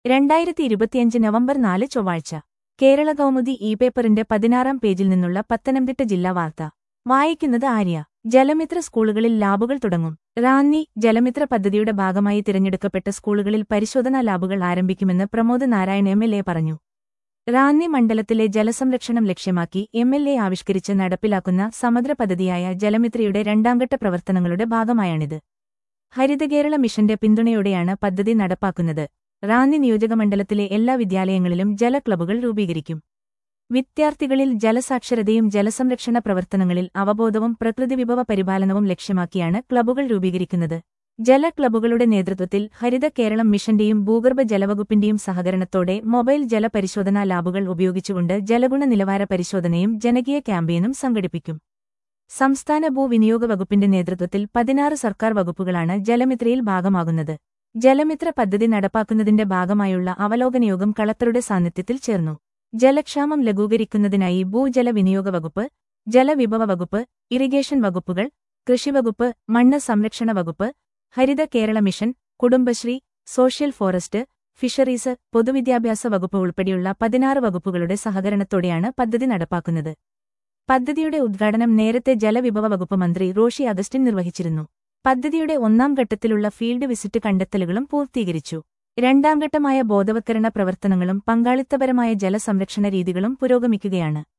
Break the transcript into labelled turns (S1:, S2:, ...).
S1: രണ്ടായിരത്തി ഇരുപത്തിയഞ്ച് നവംബർ നാല് ചൊവ്വാഴ്ച കേരള കൗമുദി ഇ പേപ്പറിന്റെ പതിനാറാം പേജിൽ നിന്നുള്ള പത്തനംതിട്ട ജില്ലാ വാർത്ത വായിക്കുന്നത് ആര്യ ജലമിത്ര സ്കൂളുകളിൽ ലാബുകൾ തുടങ്ങും റാന്നി ജലമിത്ര പദ്ധതിയുടെ ഭാഗമായി തിരഞ്ഞെടുക്കപ്പെട്ട സ്കൂളുകളിൽ പരിശോധനാ ലാബുകൾ ആരംഭിക്കുമെന്ന് Pramod Narayan M L A പറഞ്ഞു റാന്നി മണ്ഡലത്തിലെ ജലസംരക്ഷണം ലക്ഷ്യമാക്കി എം എൽ എ ആവിഷ്കരിച്ച് നടപ്പിലാക്കുന്ന സമഗ്ര പദ്ധതിയായ ജലമിത്രയുടെ രണ്ടാംഘട്ട പ്രവർത്തനങ്ങളുടെ ഭാഗമായാണിത് ഹരിതകേരള മിഷന്റെ പിന്തുണയോടെയാണ് പദ്ധതി നടപ്പാക്കുന്നത് റാന്നി നിയോജകമണ്ഡലത്തിലെ എല്ലാ വിദ്യാലയങ്ങളിലും ജല ക്ലബ്ബുകൾ രൂപീകരിക്കും വിദ്യാർത്ഥികളിൽ ജലസാക്ഷരതയും ജലസംരക്ഷണ പ്രവർത്തനങ്ങളിൽ അവബോധവും പ്രകൃതിവിഭവ പരിപാലനവും ലക്ഷ്യമാക്കിയാണ് ക്ലബ്ബുകൾ രൂപീകരിക്കുന്നത് ജല ക്ലബ്ബുകളുടെ നേതൃത്വത്തിൽ ഹരിത കേരളം മിഷന്റെയും ഭൂഗർഭ ജലവകുപ്പിന്റെയും സഹകരണത്തോടെ മൊബൈൽ ജല പരിശോധനാ ലാബുകൾ ഉപയോഗിച്ചുകൊണ്ട് ജലഗുണ നിലവാര പരിശോധനയും ജനകീയ ക്യാമ്പയിനും സംഘടിപ്പിക്കും സംസ്ഥാന ഭൂവിനിയോഗ വകുപ്പിന്റെ നേതൃത്വത്തിൽ പതിനാറ് സർക്കാർ വകുപ്പുകളാണ് ജലമിത്രയിൽ ഭാഗമാകുന്നത് ജലമിത്ര പദ്ധതി നടപ്പാക്കുന്നതിന്റെ ഭാഗമായുള്ള അവലോകനയോഗം കളക്ടറുടെ സാന്നിധ്യത്തിൽ ചേർന്നു ജലക്ഷാമം ലഘൂകരിക്കുന്നതിനായി ഭൂജല വിനിയോഗ വകുപ്പ് ജലവിഭവ വകുപ്പ് ഇറിഗേഷൻ വകുപ്പുകൾ കൃഷിവകുപ്പ് മണ്ണ് സംരക്ഷണ വകുപ്പ് Haritha Kerala mission Kudumbashree social forest fisheries പൊതുവിദ്യാഭ്യാസ വകുപ്പ് ഉൾപ്പെടെയുള്ള പതിനാറ് വകുപ്പുകളുടെ സഹകരണത്തോടെയാണ് പദ്ധതി നടപ്പാക്കുന്നത് പദ്ധതിയുടെ ഉദ്ഘാടനം നേരത്തെ ജലവിഭവ വകുപ്പ് മന്ത്രി റോഷി അഗസ്റ്റിൻ നിർവഹിച്ചിരുന്നു പദ്ധതിയുടെ ഒന്നാം ഘട്ടത്തിലുള്ള ഫീൽഡ് വിസിറ്റ് കണ്ടെത്തലുകളും പൂർത്തീകരിച്ചു രണ്ടാം ഘട്ടമായ ബോധവത്കരണ പ്രവർത്തനങ്ങളും പങ്കാളിത്തപരമായ ജലസംരക്ഷണ രീതികളും പുരോഗമിക്കുകയാണ്